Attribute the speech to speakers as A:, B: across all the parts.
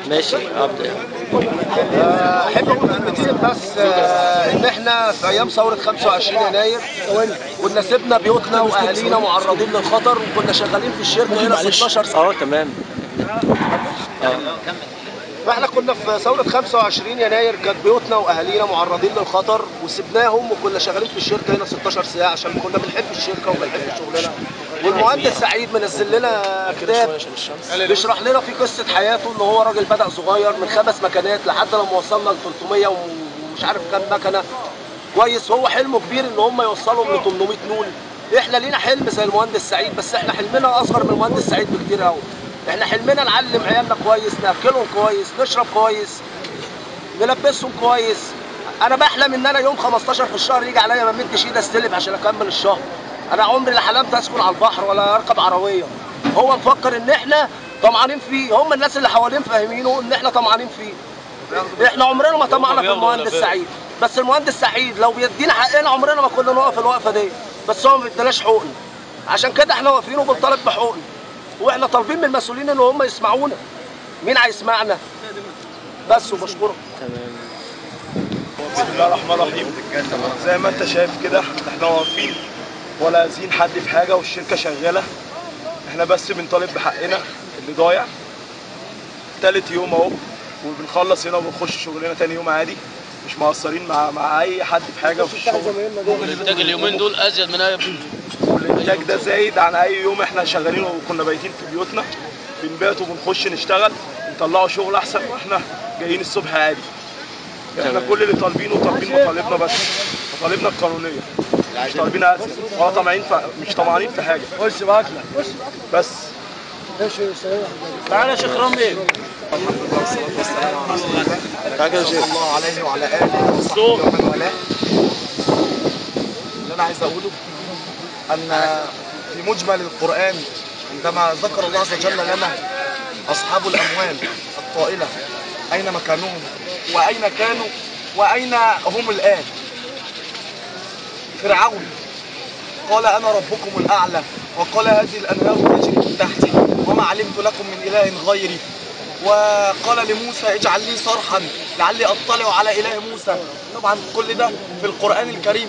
A: ماشي ابدا
B: آه، احب اقول كلمتين بس آه، ان احنا في ايام ثوره 25 يناير كنا سيبنا بيوتنا واهالينا معرضين للخطر وكنا شغالين في الشركه هنا 16 سنه
A: اه تمام
B: فاحنا كنا في ثوره 25 يناير كانت بيوتنا واهالينا معرضين للخطر وسبناهم وكنا شغالين في الشركه هنا 16 ساعه عشان كنا بنحب الشركه وبنحب شغلنا والمهندس سعيد منزل لنا كتاب بيشرح لنا في قصه حياته ان هو راجل بدا صغير من خمس مكانات لحد لما وصلنا ل 300 ومش عارف كام مكنه كويس هو حلمه كبير ان هم يوصلوا ل 800 نول احنا لينا حلم زي المهندس سعيد بس احنا حلمنا اصغر من المهندس سعيد بكتير قوي احنا حلمنا نعلم عيالنا كويس ناكلهم كويس نشرب كويس نلبسهم كويس انا بحلم ان انا يوم 15 في الشهر يجي عليا ما مدش ايدي استلف عشان اكمل الشهر انا عمري لا حلمت اسكن على البحر ولا اركب عربيه هو مفكر ان احنا طمعانين فيه هم الناس اللي حوالين فاهمينه ان احنا طمعانين فيه احنا عمرنا ما طمعنا في المهندس سعيد بس المهندس سعيد لو بيدينا حقنا عمرنا ما كنا نقف الوقفه دي بس هو ما بيديناش حقوقنا عشان كده احنا واقفين وبنطالب بحقوقنا واحنا طالبين من المسؤولين ان هم يسمعونا مين هيسمعنا بس وبشكرك
A: تمام
C: بسم الله الرحمن الرحيم زي ما انت شايف كده احنا واقفين ولا عايزين حد في حاجه والشركه شغاله احنا بس بنطالب بحقنا اللي ضايع تالت يوم اهو وبنخلص هنا وبنخش شغلنا تاني يوم عادي مش مقصرين مع مع اي حد في حاجه في الشغل
D: الانتاج اليومين دول ازيد من اي
C: والانتاج ده زايد عن اي يوم احنا شغالين وكنا بايتين في بيوتنا بنبات وبنخش نشتغل نطلعوا شغل احسن واحنا جايين الصبح عادي احنا كل اللي طالبينه طالبين مطالبنا بس مطالبنا القانونيه مش طالبين ازيد ولا طمعين في مش طمعانين في حاجه خش باكله بس
D: تعالى يا شيخ رامي
E: الله عليه وعلى اله وصحبه ومن والاه اللي انا عايز اقوله ان في مجمل القران عندما ذكر الله عز وجل لنا اصحاب الاموال الطائله اين مكانهم واين كانوا واين هم الان فرعون قال انا ربكم الاعلى وقال هذه الانهار تجري من تحتي وما علمت لكم من اله غيري وقال لموسى اجعل لي صرحا لعلي اطلع على اله موسى طبعا كل ده في القران الكريم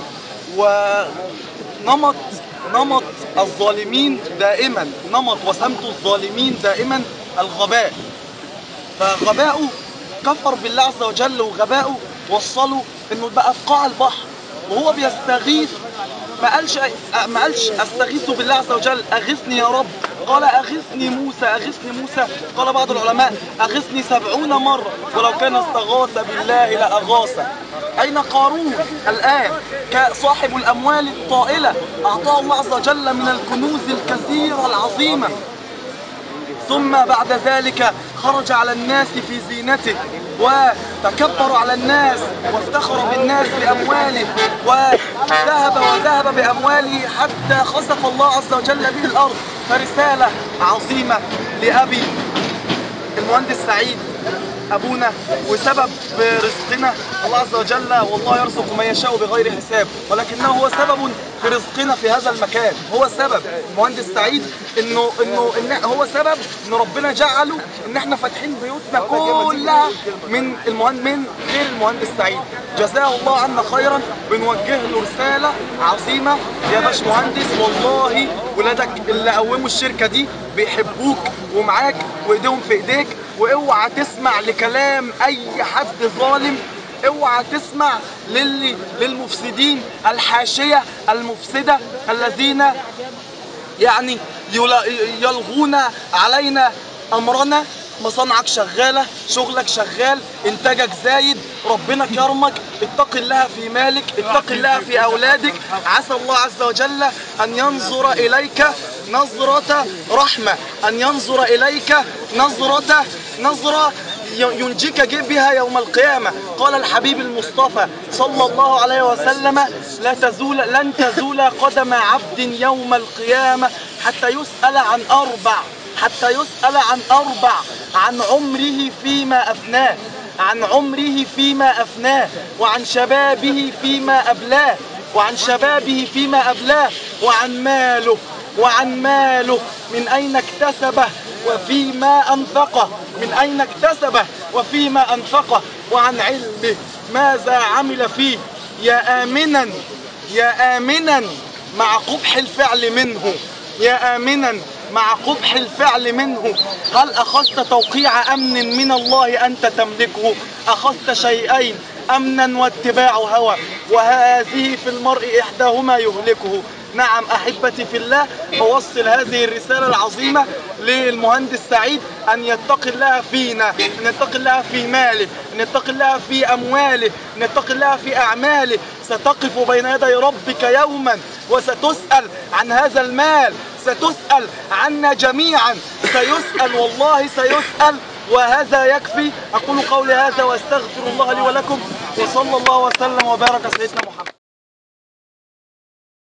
E: ونمط نمط الظالمين دائما نمط وسمت الظالمين دائما الغباء فغباؤه كفر بالله عز وجل وغباؤه وصله انه بقى في قاع البحر وهو بيستغيث ما قالش ما قالش استغيث بالله عز وجل اغثني يا رب قال اغثني موسى اغثني موسى قال بعض العلماء اغثني سبعون مره ولو كان استغاث بالله لاغاثه اين قارون الان كصاحب الاموال الطائله اعطاه الله عز وجل من الكنوز الكثيره العظيمه ثم بعد ذلك خرج على الناس في زينته وتكبر على الناس وافتخر بالناس بأمواله وذهب وذهب بأمواله حتى خسف الله عز وجل به الأرض فرسالة عظيمة لأبي المهندس سعيد ابونا وسبب رزقنا الله عز وجل والله يرزق من يشاء بغير حساب ولكنه هو سبب في رزقنا في هذا المكان هو سبب المهندس سعيد انه انه إن هو سبب ان ربنا جعله ان احنا فاتحين بيوتنا كلها من المهندس من غير المهندس سعيد جزاه الله عنا خيرا بنوجه له رساله عظيمه يا باش مهندس والله ولادك اللي قوموا الشركه دي بيحبوك ومعاك وايديهم في ايديك واوعى تسمع لكلام اي حد ظالم اوعى تسمع للي للمفسدين الحاشيه المفسده الذين يعني يلا- يلغون علينا امرنا مصانعك شغاله شغلك شغال انتاجك زايد ربنا كرمك اتق الله في مالك اتق الله في اولادك عسى الله عز وجل ان ينظر اليك نظرة رحمة أن ينظر إليك نظرة نظرة ينجيك بها يوم القيامة قال الحبيب المصطفى صلى الله عليه وسلم لا تزول لن تزول قدم عبد يوم القيامة حتى يسأل عن أربع حتى يسأل عن أربع عن عمره فيما أفناه عن عمره فيما أفناه وعن شبابه فيما أبلاه وعن شبابه فيما أبلاه وعن ماله وعن ماله من أين اكتسبه وفيما أنفقه من أين اكتسبه وفيما أنفقه وعن علمه ماذا عمل فيه يا آمنا يا آمنا مع قبح الفعل منه يا آمنا مع قبح الفعل منه هل أخذت توقيع أمن من الله أنت تملكه أخذت شيئين أمنا واتباع هوى وهذه في المرء إحداهما يهلكه نعم أحبتي في الله أوصل هذه الرسالة العظيمة للمهندس سعيد أن يتقي الله فينا أن يتقي الله في ماله أن يتقي الله في أمواله أن يتقي الله في أعماله ستقف بين يدي ربك يوما وستسأل عن هذا المال ستسأل عنا جميعا سيسأل والله سيسأل وهذا يكفي أقول قولي هذا وأستغفر الله لي ولكم وصلى الله وسلم وبارك على سيدنا محمد